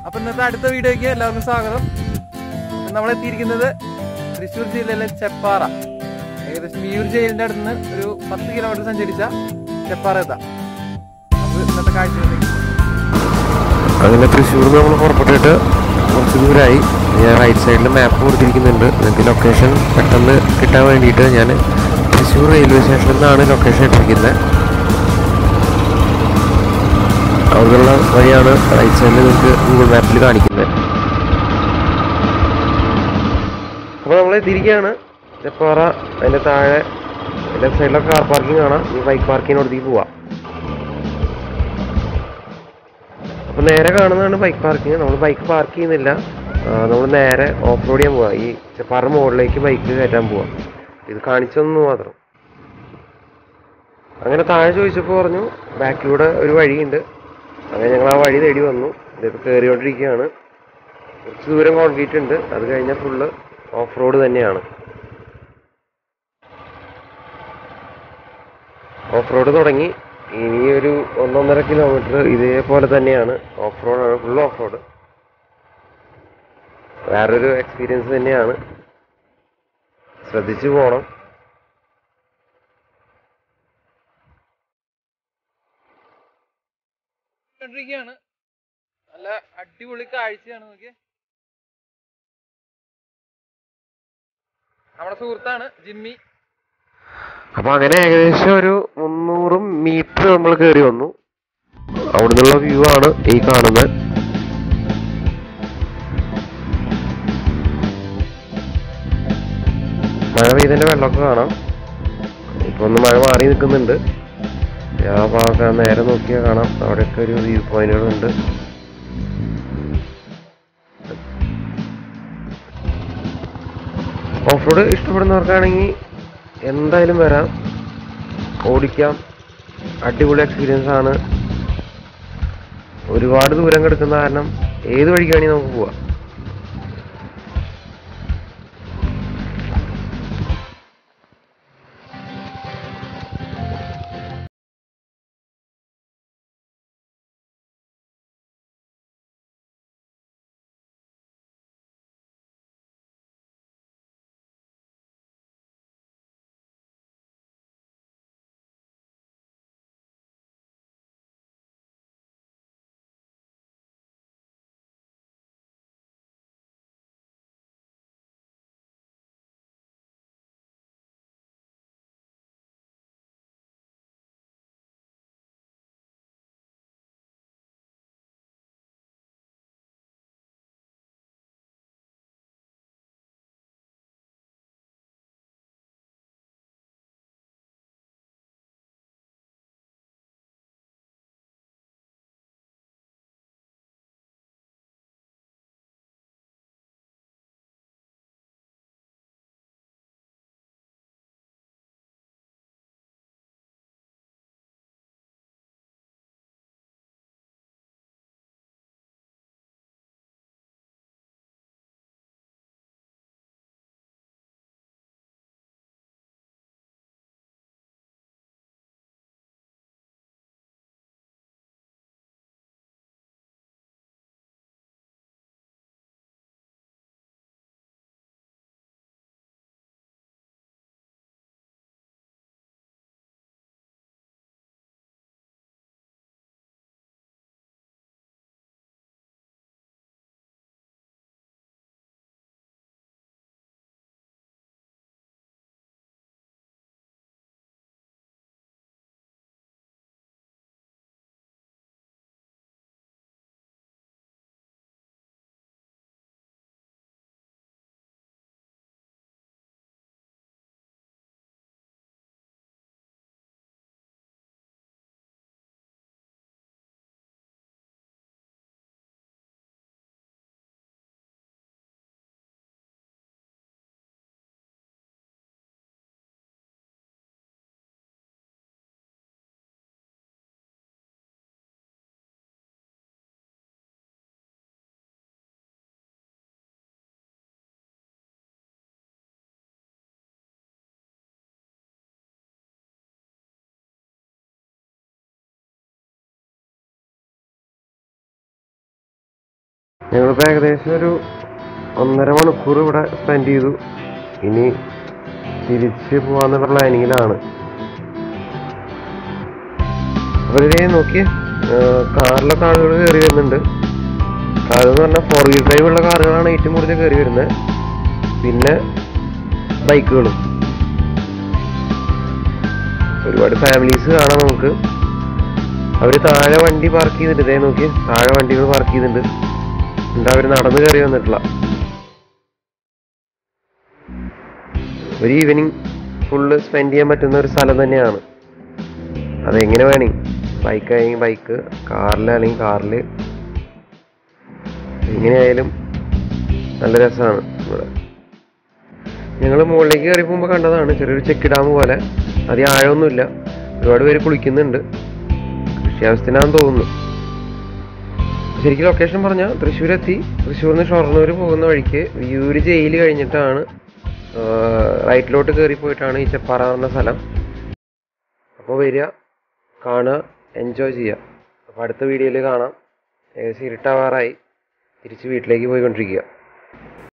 അപ്പൊ ഇന്നത്തെ അടുത്ത വീഡിയോയ്ക്ക് എല്ലാവർക്കും സ്വാഗതം അപ്പൊ നമ്മൾ എത്തിയിരിക്കുന്നത് തൃശ്ശൂർ ജില്ലയിലെ ചെപ്പാറ ഏകദേശം മിയൂർ ജയിലിന്റെ അടുത്ത് നിന്ന് ഒരു പത്ത് കിലോമീറ്റർ സഞ്ചരിച്ച ചെപ്പാറ എത്താം അപ്പൊ ഇന്നത്തെ കാഴ്ചകളിലേക്ക് പോകാം. അങ്ങനെ തൃശ്ശൂർ നമ്മൾ പുറപ്പെട്ടിട്ട് കുറച്ച് ദൂരമായി ഞാൻ റൈറ്റ് സൈഡിൽ മാപ്പ് കൊടുത്തിരിക്കുന്നുണ്ട് നിങ്ങൾക്ക് ലൊക്കേഷൻ പെട്ടെന്ന് കിട്ടാൻ വേണ്ടിയിട്ട് ഞാൻ തൃശ്ശൂർ റെയിൽവേ സ്റ്റേഷനിൽ നിന്നാണ് ലൊക്കേഷൻ ഇട്ടിരിക്കുന്നത് അവിടെയുള്ള വഴിയാണ് റൈറ്റ് സൈഡിൽ നിങ്ങൾക്ക് ഗൂഗിൾ മാപ്പിൽ കാണിക്കുന്നത് അപ്പോൾ നമ്മൾ എത്തിയിരിക്കുകയാണ് ചെപ്പാറ അതിൻ്റെ താഴെ ലെഫ്റ്റ് സൈഡിലൊക്കെ കാർ പാർക്കിംഗ് കാണാം ഈ ബൈക്ക് പാർക്കിങ്ങിനോടത്തേക്ക് പോവാം അപ്പോൾ നേരെ കാണുന്നതാണ് ബൈക്ക് പാർക്കിംഗ് നമ്മൾ ബൈക്ക് പാർക്ക് ചെയ്യുന്നില്ല നമ്മൾ നേരെ ഓഫ് റോഡ് ചെയ്യാൻ പോവാം ഈ ചെപ്പാറ മുകളിലേക്ക് ബൈക്ക് കയറ്റാൻ പോവാം ഇത് കാണിച്ചൊന്നു മാത്രം അങ്ങനെ താഴെ ചോദിച്ചപ്പോൾ പറഞ്ഞു ബാക്കിലൂടെ ഒരു വഴിയുണ്ട് അങ്ങനെ ഞങ്ങൾ ആ വഴി തേടി വന്നു ഇതിപ്പോൾ കയറിക്കൊണ്ടിരിക്കുകയാണ് കുറച്ച് ദൂരം കോൺക്രീറ്റ് ഉണ്ട് അത് കഴിഞ്ഞാൽ ഫുള്ള് ഓഫ് റോഡ് തന്നെയാണ് ഓഫ് റോഡ് തുടങ്ങി ഇനി ഒരു ഒന്നൊന്നര കിലോമീറ്റർ ഇതേപോലെ തന്നെയാണ് ഓഫ് റോഡാണ് ഫുൾ ഓഫ് റോഡ് വേറൊരു എക്സ്പീരിയൻസ് തന്നെയാണ് ശ്രദ്ധിച്ചു പോകണം കണ്ടിരിക്കുകയാണ് നല്ല അടിപൊളി കാഴ്ചയാണ് നോക്കിയേ നമ്മുടെ സുഹൃത്താണ് ജിമ്മി അപ്പൊ അങ്ങനെ ഏകദേശം ഒരു മുന്നൂറ് മീറ്റർ നമ്മൾ കയറി വന്നു അവിടുന്നുള്ള വ്യൂ ആണ് ഈ കാണുന്നത് മഴ പെയ്തതിന്റെ വെള്ളമൊക്കെ കാണാം ഇപ്പൊ ഒന്ന് മഴ മാറി നിൽക്കുന്നുണ്ട് ആ ഭാഗം നേരെ നോക്കിയാൽ കാണാം അവിടെയൊക്കെ ഒരു വ്യൂ പോയിന്റുകളുണ്ട് ഓഫ് റോഡ് ഇഷ്ടപ്പെടുന്നവർക്കാണെങ്കിൽ എന്തായാലും വരാം ഓടിക്കാം അടിപൊളി എക്സ്പീരിയൻസ് ആണ് ഒരുപാട് ദൂരം കിടക്കുന്ന കാരണം ഏത് വഴിക്കാണെങ്കിൽ നമുക്ക് പോവാം ഞങ്ങളിപ്പോൾ ഏകദേശം ഒരു ഒന്നര മണിക്കൂർ ഇവിടെ സ്പെൻഡ് ചെയ്തു ഇനി തിരിച്ച് പോകാന്നുള്ള പ്ലാനിങ്ങിലാണ് അവരെ നോക്കി കാറിലൊക്കെ ആളുകൾ കയറി വരുന്നുണ്ട് കാർ എന്ന് പറഞ്ഞാൽ ഫോർ വീൽ ഡ്രൈവ് ഉള്ള കാറുകളാണ് ഏറ്റവും കൂടുതൽ കയറി വരുന്നത് പിന്നെ ബൈക്കുകളും ഒരുപാട് ഫാമിലീസ് കാണാം നമുക്ക് അവര് താഴെ വണ്ടി പാർക്ക് ചെയ്തിട്ട് ഇതേ നോക്കി താഴെ വണ്ടികൾ പാർക്ക് ചെയ്തിട്ടുണ്ട് എന്താ അവര് നടന്ന് കയറി വന്നിട്ടില്ല ഒരു ഈവനിങ് ഫുള്ള് സ്പെൻഡ് ചെയ്യാൻ പറ്റുന്ന ഒരു സ്ഥലം തന്നെയാണ് അതെങ്ങനെ വേണേ ബൈക്ക് ആയെങ്കിൽ ബൈക്ക് കാറിലാണെങ്കിൽ കാറിൽ എങ്ങനെയായാലും നല്ല രസമാണ് ഇവിടെ ഞങ്ങൾ മുകളിലേക്ക് കയറി പോകുമ്പോൾ കണ്ടതാണ് ചെറിയൊരു ചെക്ക് ഡാം പോലെ അധികം ആഴമൊന്നുമില്ല ഒരുപാട് പേര് കുളിക്കുന്നുണ്ട് കൃഷിയാവശ്യത്തിനാന്ന് തോന്നുന്നു ശരിക്കും ലൊക്കേഷൻ പറഞ്ഞാൽ തൃശ്ശൂർ എത്തി തൃശ്ശൂരിൽ നിന്ന് ഷൊർണൂർ പോകുന്ന വഴിക്ക് വിയൂര് ജയിൽ കഴിഞ്ഞിട്ടാണ് റൈറ്റിലോട്ട് കയറി പോയിട്ടാണ് ഈ ചെപ്പാറ പറഞ്ഞ സ്ഥലം അപ്പോൾ വരിക കാണുക എൻജോയ് ചെയ്യുക അപ്പോൾ അടുത്ത വീഡിയോയിൽ കാണാം ഏകദേശം ഇരുട്ടാവാറായി തിരിച്ച് വീട്ടിലേക്ക് പോയിക്കൊണ്ടിരിക്കുക